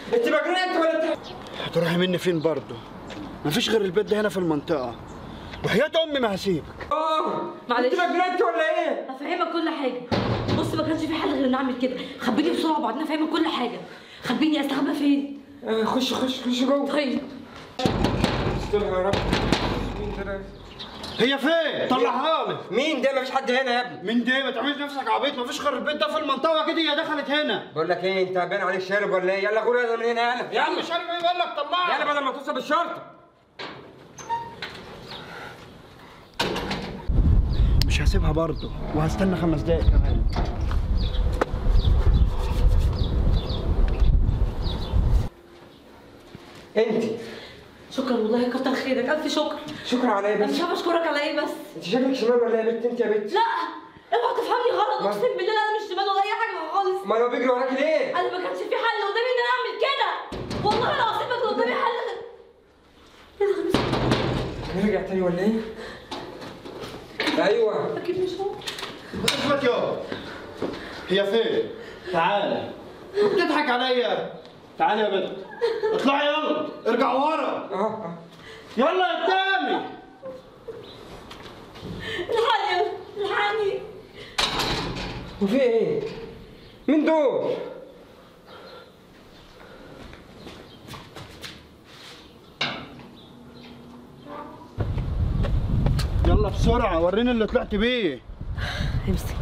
انت مجنون ولا انت هتروحي مني فين برضه مفيش غير البيت ده هنا في المنطقه وحياة امي ما هسيبك اه معلش. انت مجنون ولا ايه افهمك كل حاجه بص ما كانش في حل غير ان اعمل كده خبيني بسرعه وبعدين افهمك كل حاجه خبيني استخبى فين آه، خش خش خش جوه طيب استرها يا رب مين ده هي فين طلعها لي مين ده مفيش حد هنا يا ابني من دي ما تعملش نفسك عبيط مفيش غير البيت ده في المنطقه كده هي دخلت هنا بقول لك ايه انت باين عليك شارب ولا ايه يلا غور يلا من هنا يلا يا عم يلا مش عارف ايه بقول لك طلعها يلا بدل ما توصل بالشرطه مش هسيبها برضه وهستنى خمس دقايق كمان انت شكرا والله كتر خيرك الف شكر شكرا على ايه انا مش بس عارفه اشكرك على ايه بس انت شكلك شمال ولا ايه يا بنت انت يا بنت لا اوعى تفهمني غلط ما- اقسم بالله انا مش شمال ولا اي حاجه خالص ما هو بيجري وراك ليه انا ما كانش في حل قدامي ان انا اعمل كده والله العظيم ما كان قدامي حل غير- يا نهار أسود. نرجع تاني ولا ايه ايوه اكيد مش هو اثبت يا هي فين تعالى بتضحك عليا تعالى يا بنت اطلعي يلا ارجع ورا اه اه يلا قدامي الحقني الحقني وفي ايه مين دول يلا بسرعه وريني اللي طلعت بيه امسك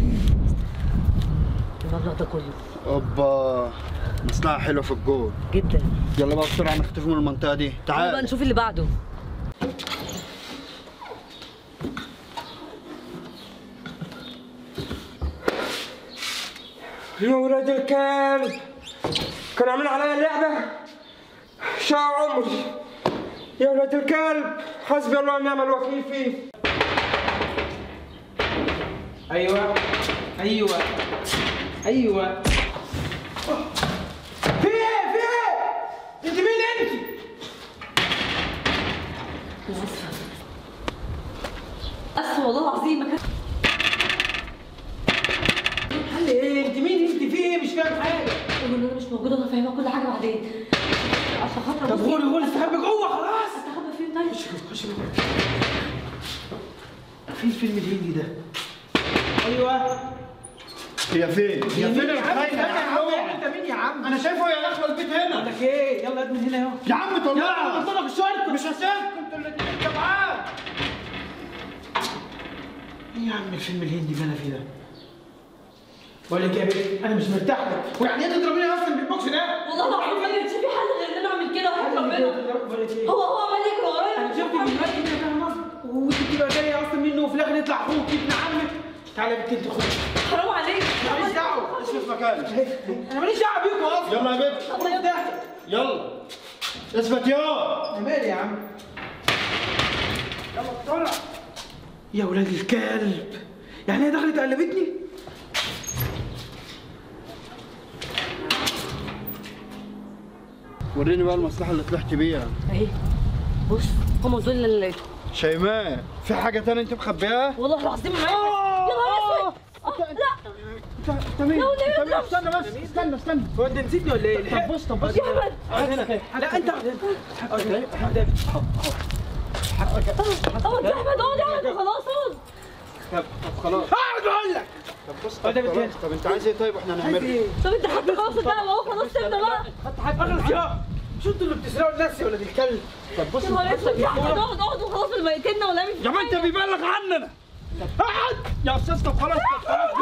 المبلغ ده كله اوبا مصلحه حلوه في الجول جدا يلا بقى بسرعه نختفي من المنطقه دي تعال بقى تعال نشوف اللي بعده يا ولاد الكلب كانوا عاملين عليا اللعبة شاع عمري يا ولاد الكلب حسبي الله ونعم الوكيل فيه ايوه ايوه ايوه في ايه في ايه انت مين انت انا اسفه اسفه والله العظيم ما كان قال لي ايه انت مين انت في ايه مش فاهم حاجه ان انا مش موجوده انا فاهمه كل حاجه بعدين عشان خاطر طب بصي- غوري غوري استخبي جوه خلاص استخبى فين طيب خش جوه فين الفيلم الهندي ده ايوه هي فين هي مين فين يا عم الخاينة استنى يا عم اوعى. انت مين يا عم انا شايفه هي داخله البيت بقول هنا لك ايه يلا ادمن هنا اهو يا عم يلا طلعها قلت لك الشرطه مش هسيبكم انتوا الاتنين جمعان ايه يا عم الفيلم الهندي اللي انا فيه ده بقول لك ايه يا بيه انا مش مرتاح لك ويعني ايه تضربيني اصلا بالبوكس ده والله العظيم ما كانش في حل غير ان انا اعمل كده وحياة ربنا بقول لك ايه هو هو عمال يجري ورايا انا شفت دلوقتي انت فاهم وانت بتبقى جايه اصلا منه وفي الاخر يطلع اخوك ابن عمك تعالى يا بنت انت خد حرام عليك ماليش دعوه اشوف مكانك انا ماليش دعوه بيكم اصلا يلا يا بنت خد ده يلا اثبت يا انا مالي يا عم يلا بسرعه يا ولاد الكلب يعني هي دخلت قلبتني وريني بقى المصلحه اللي طلعت بيها اهي بص هم دول اللي لقيتهم شيماء في حاجه تانية انت مخبيها والله العظيم معايا يا نهار اسود آه، لا انت انت مين لا، لا، انت مين لا. استنى بس استنى استنى هو انت نسيتني ولا ايه؟ طب بص طب بص يا احمد اقعد هنا لا انت اقعد هنا اقعد هنا اقعد هنا اقعد يا احمد اقعد يا احمد خلاص اقعد طب طب خلاص اقعد اقول لك طب بص اه، طب ده بتهيألي. خلاص طب انت عايز ايه طيب احنا عايز هنعمله ايه؟ طب انت حتى خلاص الدعوه اهو خلاص سيبنا بقى اخلص يا شو انتوا اللي بتسرقوا الناس يا ولاد الكلب طب بص يا نهار اسود يا احمد اقعد اقعد وخلاص الميتين ولا مش يا ما انت بيبلغ عننا اقعد يا استاذ طب خلاص طب خلاص